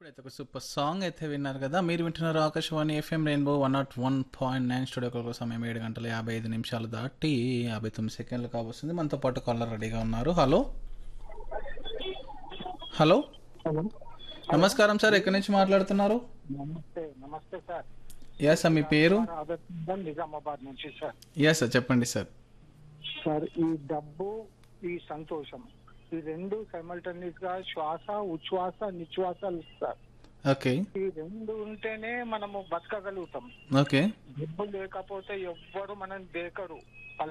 ఇప్పుడైతే ఒక super song అయితే విన్నారు కదా మీరు వింటున్నారు Akashvani FM rainbow one nought one point nine studio కొరకు సమయం ఏడు గంటల యాభై ఐదు నిమిషాలు దాటి యాభై తొమ్మిది సెకండ్లు కావస్తుంది మనతో పాటు కాలర్ రెడీగా ఉన్నారు హలో హలో హలో నమస్కారం సార్ ఎక్కడి నుంచి మాట్లాడుతున్నారు నమస్తే నమస్తే సార్ యా సార్ మీ పేరు ఆదర్శం నిజామాబాద్ నుంచి సార్ యా సార్ చెప్పండి సార్ సార్ ఈ డబ్బు ఈ సంతోషం ఈ రెండు సైమల్టేనియస్ గా శ్వాస ఉచ్ఛ్వాస నిశ్వాసాలు సార్ ఓకే ఈ రెండు ఉంటేనే మనము బతకగలుగుతాం ఓకే డబ్బు లేకపోతే ఎవ్వరు మనం దేకరు